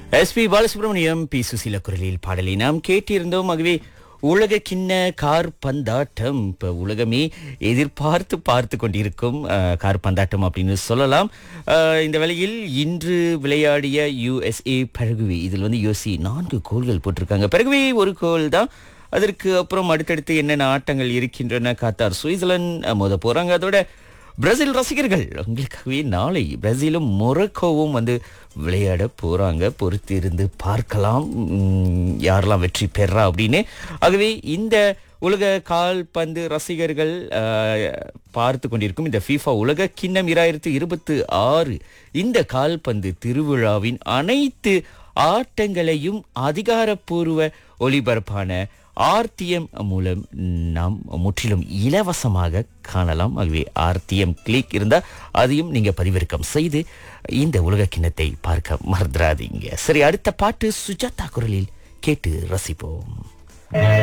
SP Balasubramaniam B சுசீல குரலில் பாடலை நாம் கேட்டிருந்தோம் ஆகவே உலக கிண்ண கார் பந்தாட்டம் இப்போ உலகமே எதிர்பார்த்து பார்த்து கொண்டிருக்கும் அஹ், கார் பந்தாட்டம் அப்படின்னு சொல்லலாம் அஹ், இந்த வேளையில் இன்று விளையாடிய யுஎஸ்ஏ பரகுவே இதில் வந்து யோசி நான்கு கோல்கள் போட்டிருக்காங்க பரகுவே ஒரு கோல் தான் அதற்கு அப்புறம் அடுத்தடுத்து என்னென்ன ஆட்டங்கள் இருக்கின்றன காத்தார் சுவிட்சர்லாந்து மோத போறாங்க அதோட பிரேசில் ரசிகர்கள் உங்களுக்காகவே நாளை பிரேசிலும் மொரக்கோவும் வந்து விளையாட போறாங்க பொறுத்து இருந்து பார்க்கலாம் உம், யாரெல்லாம் வெற்றி பெறா அப்படின்னு ஆகவே இந்த உலக கால்பந்து ரசிகர்கள் ஆஹ், பார்த்து கொண்டிருக்கும் இந்த FIFA உலக கிண்ணம் இராயிரத்து இருபத்து ஆறு இந்த கால்பந்து திருவிழாவின் அனைத்து ஆட்டங்களையும் அதிகாரப்பூர்வ ஒளிபரப்பான ஆர்டிஎம் மூலம் நாம் முற்றிலும் இலவசமாக காணலாம் ஆகவே ஆர்டிஎம் கிளிக் இருந்தால் அதையும் நீங்க பதிவிறக்கம் செய்து இந்த உலக கிண்ணத்தை பார்க்க மறந்துடாதீங்க சரி அடுத்த பாட்டு சுஜாதா குரலில் கேட்டு ரசிப்போம்